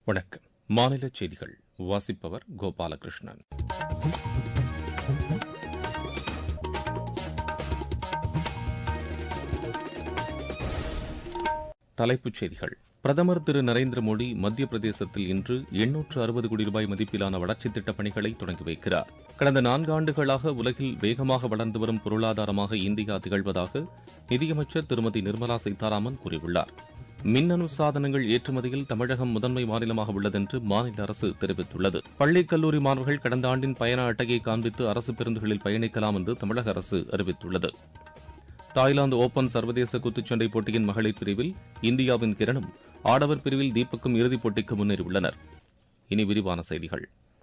வணக்கம் மாநில செய்திகள் வாசிப்பவர் கோபாலகிருஷ்ணன் தலைப்புச் செய்திகள் பிரதமர் திரு நரேந்திர மோடி மத்திய பிரதேசத்தில் இன்று எண்ணூற்று அறுபது கோடி ரூபாய் மதிப்பிலான வளர்ச்சித் திட்டப் பணிகளை தொடங்கி வைக்கிறார் கடந்த நான்கு ஆண்டுகளாக உலகில் வேகமாக வளர்ந்து வரும் பொருளாதாரமாக இந்தியா திகழ்வதாக நிதியமைச்சர் திருமதி நிர்மலா சீதாராமன் கூறியுள்ளார் மின்னணு சாதனங்கள் ஏற்றுமதியில் தமிழகம் முதன்மை மாநிலமாக உள்ளதென்று மாநில அரசு தெரிவித்துள்ளது பள்ளி கல்லூரி மாணவர்கள் கடந்த ஆண்டின் பயண அட்டையை காண்பித்து அரசு பேருந்துகளில் பயணிக்கலாம் என்று தமிழக அரசு அறிவித்துள்ளது தாய்லாந்து ஓபன் சர்வதேச குத்துச்சண்டை போட்டியின் மகளிர் பிரிவில் இந்தியாவின் கிரணும் ஆடவர் பிரிவில் தீபக்கும் இறுதிப் போட்டிக்கு முன்னேறியுள்ளனர் இனி விரிவான செய்திகள்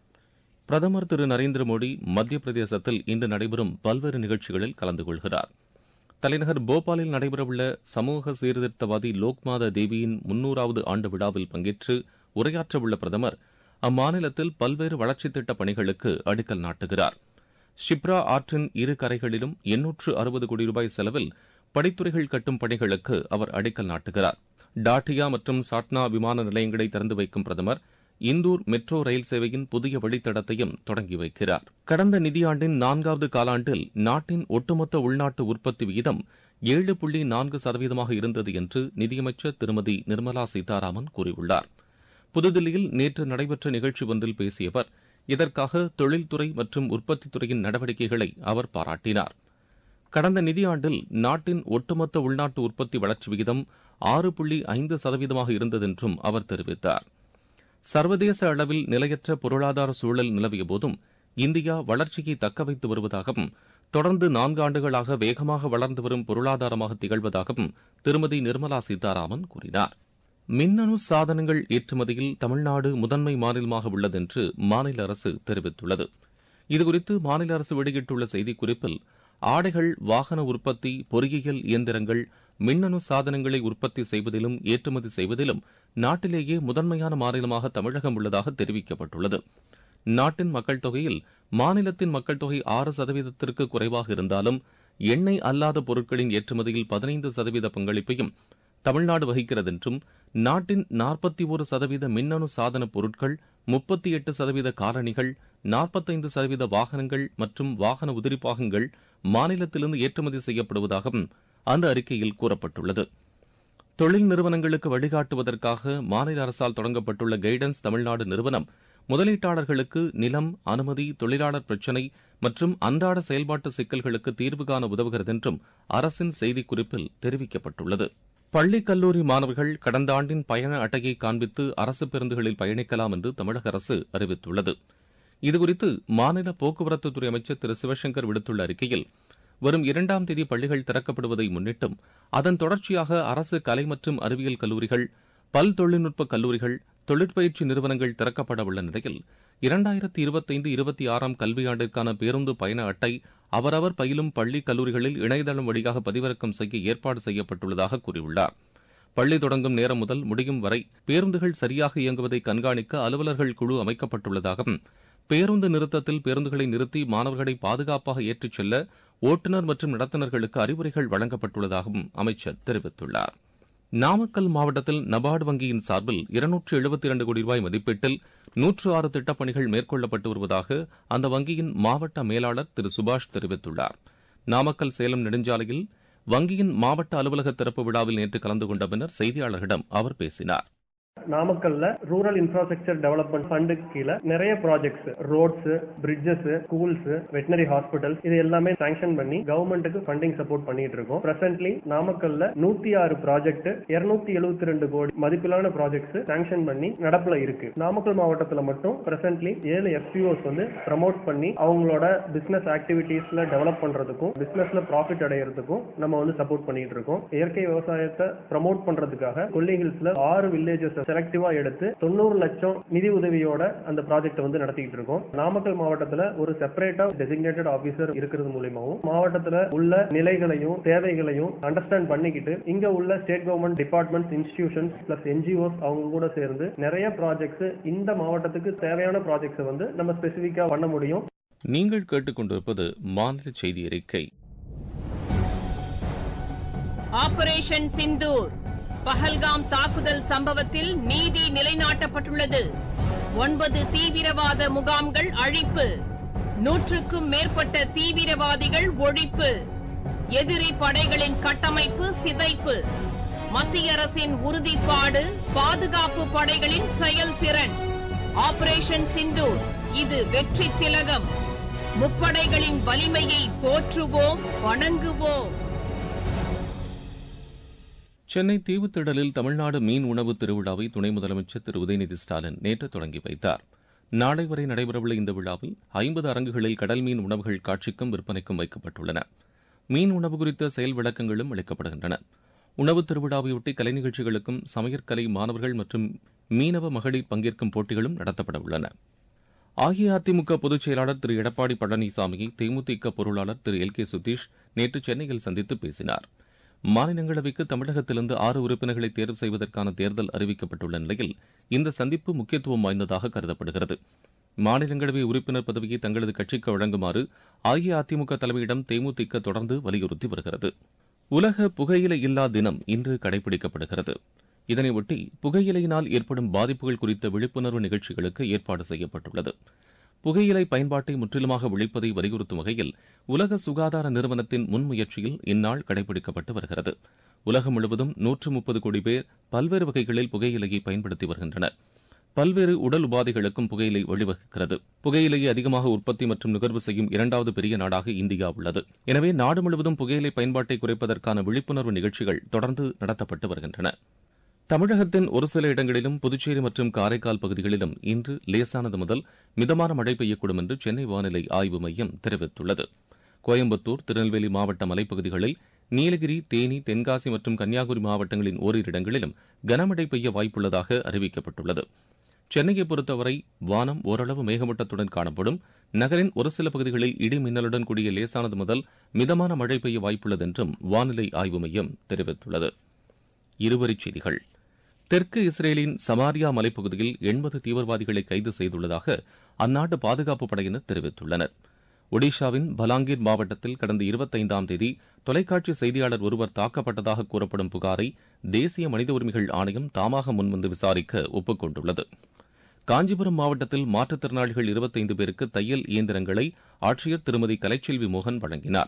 பிரதமர் திரு நரேந்திர மோடி மத்திய பிரதேசத்தில் இன்று நடைபெறும் பல்வேறு நிகழ்ச்சிகளில் கலந்து கொள்கிறார் தலைநகர் போபாலில் நடைபெறவுள்ள சமூக சீர்திருத்தவாதி லோக்மாதா தேவியின் முன்னூறாவது ஆண்டு விழாவில் பங்கேற்று உரையாற்றவுள்ள பிரதமர் அம்மாநிலத்தில் பல்வேறு வளர்ச்சித் திட்டப் பணிகளுக்கு அடிக்கல் நாட்டுகிறார் ஷிப்ரா ஆற்றின் இரு கரைகளிலும் எண்ணூற்று அறுபது கோடி ரூபாய் செலவில் படித்துறைகள் கட்டும் பணிகளுக்கு அவர் அடிக்கல் நாட்டுகிறார் டாட்டியா மற்றும் சாட்னா விமான நிலையங்களை திறந்து வைக்கும் பிரதமர் இந்தூர் மெட்ரோ ரயில் சேவையின் புதிய வழித்தடத்தையும் தொடங்கி வைக்கிறார் கடந்த நிதியாண்டின் நான்காவது காலாண்டில் நாட்டின் ஒட்டுமொத்த உள்நாட்டு உற்பத்தி விகிதம் ஏழு புள்ளி நான்கு சதவீதமாக இருந்தது என்று நிதியமைச்சர் திருமதி நிர்மலா சீதாராமன் கூறியுள்ளார் புதுதில்லியில் நேற்று நடைபெற்ற நிகழ்ச்சி ஒன்றில் பேசிய அவர் இதற்காக தொழில்துறை மற்றும் உற்பத்தித் துறையின் நடவடிக்கைகளை அவர் பாராட்டினார் கடந்த நிதியாண்டில் நாட்டின் ஒட்டுமொத்த உள்நாட்டு உற்பத்தி வளர்ச்சி விகிதம் ஆறு புள்ளி ஐந்து சதவீதமாக இருந்ததென்றும் அவர் தெரிவித்தார் சர்வதேச அளவில் நிலையற்ற பொருளாதார சூழல் நிலவிய போதும் இந்தியா வளர்ச்சியை தக்க வைத்து வருவதாகவும் தொடர்ந்து நான்கு ஆண்டுகளாக வேகமாக வளர்ந்து வரும் பொருளாதாரமாக திகழ்வதாகவும் திருமதி நிர்மலா சீதாராமன் கூறினார் மின்னணு சாதனங்கள் ஏற்றுமதியில் தமிழ்நாடு முதன்மை மாநிலமாக உள்ளதென்று மாநில அரசு தெரிவித்துள்ளது இதுகுறித்து மாநில அரசு வெளியிட்டுள்ள செய்திக்குறிப்பில் ஆடைகள் வாகன உற்பத்தி பொறியியல் இயந்திரங்கள் மின்னணு சாதனங்களை உற்பத்தி செய்வதிலும் ஏற்றுமதி செய்வதிலும் நாட்டிலேயே முதன்மையான மாநிலமாக தமிழகம் உள்ளதாக தெரிவிக்கப்பட்டுள்ளது நாட்டின் மக்கள் தொகையில் மாநிலத்தின் மக்கள் தொகை ஆறு சதவீதத்திற்கு குறைவாக இருந்தாலும் எண்ணெய் அல்லாத பொருட்களின் ஏற்றுமதியில் பதினைந்து சதவீத பங்களிப்பையும் தமிழ்நாடு வகிக்கிறது என்றும் நாட்டின் நாற்பத்தி ஒரு சதவீத மின்னணு சாதன பொருட்கள் முப்பத்தி எட்டு சதவீத காலணிகள் நாற்பத்தைந்து சதவீத வாகனங்கள் மற்றும் வாகன உதிரிப்பாகங்கள் மாநிலத்திலிருந்து ஏற்றுமதி செய்யப்படுவதாகவும் அந்த அறிக்கையில் கூறப்பட்டுள்ளது தொழில் நிறுவனங்களுக்கு வழிகாட்டுவதற்காக மாநில அரசால் தொடங்கப்பட்டுள்ள கைடன்ஸ் தமிழ்நாடு நிறுவனம் முதலீட்டாளர்களுக்கு நிலம் அனுமதி தொழிலாளர் பிரச்சினை மற்றும் அன்றாட செயல்பாட்டு சிக்கல்களுக்கு தீர்வு காண உதவுகிறது என்றும் அரசின் செய்திக்குறிப்பில் தெரிவிக்கப்பட்டுள்ளது பள்ளி கல்லூரி மாணவர்கள் கடந்த ஆண்டின் பயண அட்டையை காண்பித்து அரசு பேருந்துகளில் பயணிக்கலாம் என்று தமிழக அரசு அறிவித்துள்ளது இதுகுறித்து மாநில போக்குவரத்துத்துறை அமைச்சர் திரு சிவசங்கர் விடுத்துள்ள அறிக்கையில் வரும் இரண்டாம் தேதி பள்ளிகள் திறக்கப்படுவதை முன்னிட்டும் அதன் தொடர்ச்சியாக அரசு கலை மற்றும் அறிவியல் கல்லூரிகள் பல் தொழில்நுட்ப கல்லூரிகள் தொழிற்பயிற்சி நிறுவனங்கள் திறக்கப்பட உள்ள நிலையில் இரண்டாயிரத்தி இருபத்தைந்து இருபத்தி ஆறாம் கல்வியாண்டிற்கான பேருந்து பயண அட்டை அவரவர் பயிலும் பள்ளி கல்லூரிகளில் இணையதளம் வழியாக பதிவிறக்கம் செய்ய ஏற்பாடு செய்யப்பட்டுள்ளதாக கூறியுள்ளார் பள்ளி தொடங்கும் நேரம் முதல் முடியும் வரை பேருந்துகள் சரியாக இயங்குவதை கண்காணிக்க அலுவலர்கள் குழு அமைக்கப்பட்டுள்ளதாகவும் பேருந்து நிறுத்தத்தில் பேருந்துகளை நிறுத்தி மாணவர்களை பாதுகாப்பாக ஏற்றிச் செல்ல ஓட்டுநர் மற்றும் நடத்துனர்களுக்கு அறிவுரைகள் வழங்கப்பட்டுள்ளதாகவும் அமைச்சர் தெரிவித்துள்ளார் நாமக்கல் மாவட்டத்தில் நபார்டு வங்கியின் சார்பில் இருநூற்று எழுபத்தி இரண்டு கோடி ரூபாய் மதிப்பீட்டில் நூற்று ஆறு திட்டப்பணிகள் மேற்கொள்ளப்பட்டு வருவதாக அந்த வங்கியின் மாவட்ட மேலாளர் திரு சுபாஷ் தெரிவித்துள்ளார் நாமக்கல் சேலம் நெடுஞ்சாலையில் வங்கியின் மாவட்ட அலுவலக திறப்பு விழாவில் நேற்று கலந்து கொண்ட பின்னர் செய்தியாளர்களிடம் அவர் பேசினார் நாமக்கல்ல ரூரல் இன்ஃப்ராஸ்ட்ரக்சர் டெவலப்மெண்ட் ஃபண்டுக்கு கீழே நிறைய projects roads bridges schools veterinary hospital இது எல்லாமே சாங்ஷன் பண்ணி கவர்மெண்ட்டுக்கு ஃபண்டிங் சப்போர்ட் பண்ணிட்டு இருக்கோம் பிரசன்ட்லி நாமக்கல்ல நூத்தி ஆறு ப்ராஜெக்ட் இருநூத்தி எழுபத்தி ரெண்டு கோடி மதிப்பிலான ப்ராஜெக்ட்ஸ் சாங்ஷன் பண்ணி நடப்புல இருக்கு நாமக்கல் மாவட்டத்துல மட்டும் பிரசன்ட்லி ஏழு எஃபிஓஸ் வந்து ப்ரமோட் பண்ணி அவங்களோட பிசினஸ் ஆக்டிவிட்டீஸ்ல டெவலப் பண்றதுக்கும் பிசினஸ்ல ப்ராஃபிட் அடையிறதுக்கும் நம்ம வந்து சப்போர்ட் பண்ணிட்டு இருக்கோம் இயற்கை விவசாயத்தை ப்ரமோட் பண்றதுக்காக கொல்லி ஹில்ஸ்ல ஆறு வில்லேஜஸ் செலக்டிவா எடுத்து தொண்ணூறு லட்சம் நிதி உதவியோட அந்த ப்ராஜெக்ட் வந்து நடத்திட்டு இருக்கோம் நாமக்கல் மாவட்டத்துல ஒரு செப்பரேட்டா டெசிக்னேட்டட் ஆபீசர் இருக்கிறது மூலியமாவும் மாவட்டத்துல உள்ள நிலைகளையும் தேவைகளையும் அண்டர்ஸ்டாண்ட் பண்ணிக்கிட்டு இங்க உள்ள state government departments institutions plus NGOs அவங்க கூட சேர்ந்து நிறைய ப்ராஜெக்ட்ஸ் இந்த மாவட்டத்துக்கு தேவையான ப்ராஜெக்ட்ஸ் வந்து நம்ம ஸ்பெசிபிக்கா பண்ண முடியும் நீங்கள் கேட்டுக்கொண்டிருப்பது மாநில செய்தி அறிக்கை ஆபரேஷன் சிந்தூர் பஹல்காம் தாக்குதல் சம்பவத்தில் நீதி நிலைநாட்டப்பட்டுள்ளது ஒன்பது தீவிரவாத முகாம்கள் அழிப்பு நூற்றுக்கும் மேற்பட்ட தீவிரவாதிகள் ஒழிப்பு எதிரி படைகளின் கட்டமைப்பு சிதைப்பு மத்திய அரசின் உறுதிப்பாடு பாதுகாப்பு படைகளின் செயல்திறன் ஆபரேஷன் சிந்தூர் இது வெற்றி திலகம் முப்படைகளின் வலிமையை போற்றுவோம் வணங்குவோம் சென்னை தீவுத்திடலில் தமிழ்நாடு மீன் உணவு திருவிழாவை துணை முதலமைச்சர் திரு உதயநிதி ஸ்டாலின் நேற்று தொடங்கி வைத்தார் நாளை வரை நடைபெறவுள்ள இந்த விழாவில் ஐம்பது அரங்குகளில் கடல் மீன் உணவுகள் காட்சிக்கும் விற்பனைக்கும் வைக்கப்பட்டுள்ளன மீன் உணவு குறித்த செயல் விளக்கங்களும் அளிக்கப்படுகின்றன உணவு திருவிழாவையொட்டி கலை நிகழ்ச்சிகளுக்கும் சமையற்கலை மாணவர்கள் மற்றும் மீனவ மகளிர் பங்கேற்கும் போட்டிகளும் நடத்தப்பட உள்ளன அஇஅதிமுக பொதுச் செயலாளர் திரு எடப்பாடி பழனிசாமியை தேமுதிக பொருளாளர் திரு எல் கே சுதீஷ் நேற்று சென்னையில் சந்தித்து பேசினார் மாநிலங்களவைக்கு தமிழகத்திலிருந்து ஆறு உறுப்பினர்களை தேர்வு செய்வதற்கான தேர்தல் அறிவிக்கப்பட்டுள்ள நிலையில் இந்த சந்திப்பு முக்கியத்துவம் வாய்ந்ததாக கருதப்படுகிறது மாநிலங்களவை உறுப்பினர் பதவியை தங்களது கட்சிக்கு வழங்குமாறு அஇஅதிமுக தலைமையிடம் தேமுதிக தொடர்ந்து வலியுறுத்தி வருகிறது உலக புகையிலை இல்லா தினம் இன்று கடைபிடிக்கப்படுகிறது இதனையொட்டி புகையிலையினால் ஏற்படும் பாதிப்புகள் குறித்த விழிப்புணர்வு நிகழ்ச்சிகளுக்கு ஏற்பாடு செய்யப்பட்டுள்ளது புகையிலை பயன்பாட்டை முற்றிலுமாக ஒழிப்பதை வலியுறுத்தும் வகையில் உலக சுகாதார நிறுவனத்தின் முன்முயற்சியில் இந்நாள் கடைபிடிக்கப்பட்டு வருகிறது உலகம் முழுவதும் நூற்று முப்பது கோடி பேர் பல்வேறு வகைகளில் புகையிலையை பயன்படுத்தி வருகின்றனர் பல்வேறு உடல் உபாதைகளுக்கும் புகையிலை வழிவகுக்கிறது புகையிலையை அதிகமாக உற்பத்தி மற்றும் நுகர்வு செய்யும் இரண்டாவது பெரிய நாடாக இந்தியா உள்ளது எனவே நாடு முழுவதும் புகையிலை பயன்பாட்டை குறைப்பதற்கான விழிப்புணர்வு நிகழ்ச்சிகள் தொடர்ந்து நடத்தப்பட்டு வருகின்றன தமிழகத்தின் ஒரு சில இடங்களிலும் புதுச்சேரி மற்றும் காரைக்கால் பகுதிகளிலும் இன்று லேசானது முதல் மிதமான மழை பெய்யக்கூடும் என்று சென்னை வானிலை ஆய்வு மையம் தெரிவித்துள்ளது கோயம்புத்தூர் திருநெல்வேலி மாவட்ட மலைப்பகுதிகளில் நீலகிரி தேனி தென்காசி மற்றும் கன்னியாகுமரி மாவட்டங்களின் ஓரிரு இடங்களிலும் கனமழை பெய்ய வாய்ப்புள்ளதாக அறிவிக்கப்பட்டுள்ளது சென்னையை பொறுத்தவரை வானம் ஓரளவு மேகமூட்டத்துடன் காணப்படும் நகரின் ஒரு சில பகுதிகளில் இடி மின்னலுடன் கூடிய லேசானது முதல் மிதமான மழை பெய்ய வாய்ப்புள்ளது என்றும் வானிலை ஆய்வு மையம் தெரிவித்துள்ளது இருவரிச் செய்திகள் தெற்கு இஸ்ரேலின் சமாரியா மலைப்பகுதியில் எண்பது தீவிரவாதிகளை கைது செய்துள்ளதாக அந்நாட்டு பாதுகாப்பு படையினர் தெரிவித்துள்ளனர் ஒடிஷாவின் பலாங்கீர் மாவட்டத்தில் கடந்த இருபத்தைந்தாம் தேதி தொலைக்காட்சி செய்தியாளர் ஒருவர் தாக்கப்பட்டதாக கூறப்படும் புகாரை தேசிய மனித உரிமைகள் ஆணையம் தாமாக முன்வந்து விசாரிக்க ஒப்புக் கொண்டுள்ளது காஞ்சிபுரம் மாவட்டத்தில் மாற்றுத்திறனாளிகள் இருபத்தைந்து பேருக்கு தையல் இயந்திரங்களை ஆட்சியர் திருமதி கலைச்செல்வி மோகன் வழங்கினார்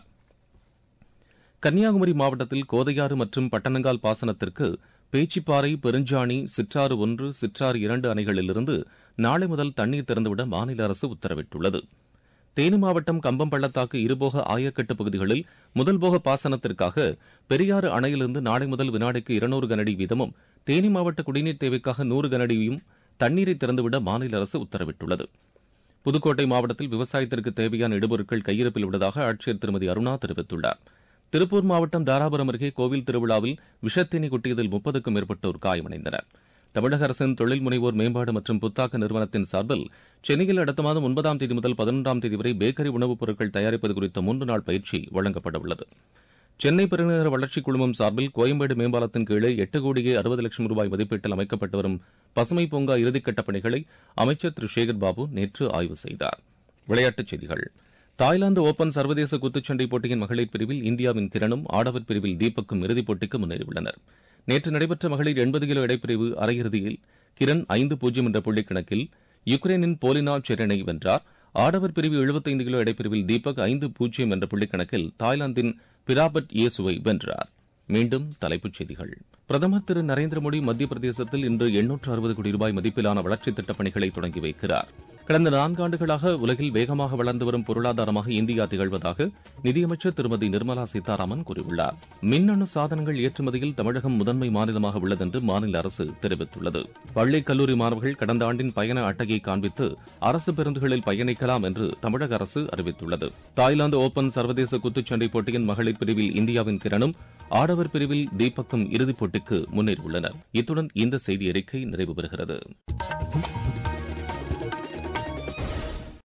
கன்னியாகுமரி மாவட்டத்தில் கோதையாறு மற்றும் பட்டணங்கால் பாசனத்திற்கு பேச்சிப்பாறை பெருஞ்சாணி சிற்றாறு ஒன்று சிற்றாறு இரண்டு அணைகளிலிருந்து நாளை முதல் தண்ணீர் திறந்துவிட மாநில அரசு உத்தரவிட்டுள்ளது தேனி மாவட்டம் கம்பம் பள்ளத்தாக்கு இருபோக ஆயக்கட்டு பகுதிகளில் முதல் போக பாசனத்திற்காக பெரியாறு அணையிலிருந்து நாளை முதல் வினாடிக்கு இருநூறு கனஅடி வீதமும் தேனி மாவட்ட குடிநீர் தேவைக்காக நூறு கனஅடியும் தண்ணீரை திறந்துவிட மாநில அரசு உத்தரவிட்டுள்ளது புதுக்கோட்டை மாவட்டத்தில் விவசாயத்திற்கு தேவையான இடுபொருட்கள் கையிருப்பில் உள்ளதாக ஆட்சியர் திருமதி அருணா தெரிவித்துள்ளார் திருப்பூர் மாவட்டம் தாராபுரம் அருகே கோவில் திருவிழாவில் விஷத்தேனி கொட்டியதில் முப்பதுக்கும் மேற்பட்டோர் காயமடைந்தனர் தமிழக அரசின் தொழில் முனைவோர் மேம்பாடு மற்றும் புத்தாக்க நிறுவனத்தின் சார்பில் சென்னையில் அடுத்த மாதம் ஒன்பதாம் தேதி முதல் பதினொன்றாம் தேதி வரை பேக்கரி உணவுப் பொருட்கள் தயாரிப்பது குறித்த மூன்று நாள் பயிற்சி வழங்கப்பட உள்ளது சென்னை பெருநகர வளர்ச்சிக் குழுமம் சார்பில் கோயம்பேடு மேம்பாலத்தின் கீழே எட்டு கோடியே அறுபது லட்சம் ரூபாய் மதிப்பீட்டில் அமைக்கப்பட்டு வரும் பசுமை பூங்கா இறுதிக்கட்ட பணிகளை அமைச்சர் திரு சேகர் பாபு நேற்று ஆய்வு செய்தார் விளையாட்டுச் செய்திகள் தாய்லாந்து ஓபன் சர்வதேச குத்துச்சண்டை போட்டியின் மகளிர் பிரிவில் இந்தியாவின் கிரணும் ஆடவர் பிரிவில் தீபக்கும் இறுதிப் போட்டிக்கு முன்னேறியுள்ளனர் நேற்று நடைபெற்ற மகளிர் எண்பது கிலோ எடைப்பிரிவு அரையிறுதியில் கிரண் ஐந்து பூஜ்ஜியம் என்ற புள்ளிக் கணக்கில் யுக்ரைனின் போலினா செரனை வென்றார் ஆடவர் பிரிவு எழுபத்தைந்து கிலோ எடைப்பிரிவில் தீபக் ஐந்து பூஜ்ஜியம் என்ற புள்ளிக் கணக்கில் தாய்லாந்தின் பிராபட் இயேசுவை வென்றார் மீண்டும் தலைப்புச் செய்திகள் பிரதமர் திரு நரேந்திர மோடி மத்திய பிரதேசத்தில் இன்று எண்ணூற்று அறுபது கோடி ரூபாய் மதிப்பிலான வளர்ச்சித் திட்டப் பணிகளை தொடங்கி வைக்கிறார் கடந்த நான்காண்டுகளாக உலகில் வேகமாக வளர்ந்து வரும் பொருளாதாரமாக இந்தியா திகழ்வதாக நிதியமைச்சர் திருமதி நிர்மலா சீதாராமன் கூறியுள்ளார் மின்னணு சாதனங்கள் ஏற்றுமதியில் தமிழகம் முதன்மை மாநிலமாக உள்ளது என்று மாநில அரசு தெரிவித்துள்ளது பள்ளி கல்லூரி மாணவர்கள் கடந்த ஆண்டின் பயண அட்டையை காண்பித்து அரசு பேருந்துகளில் பயணிக்கலாம் என்று தமிழக அரசு அறிவித்துள்ளது தாய்லாந்து ஓபன் சர்வதேச குத்துச்சண்டை போட்டியின் மகளிர் பிரிவில் இந்தியாவின் கிரணும் ஆடவர் பிரிவில் தீபக்கும் இறுதிப் போட்டிக்கு முன்னேறியுள்ளனர் இத்துடன் இந்த செய்தி அறிக்கை நிறைவு பெறுகிறது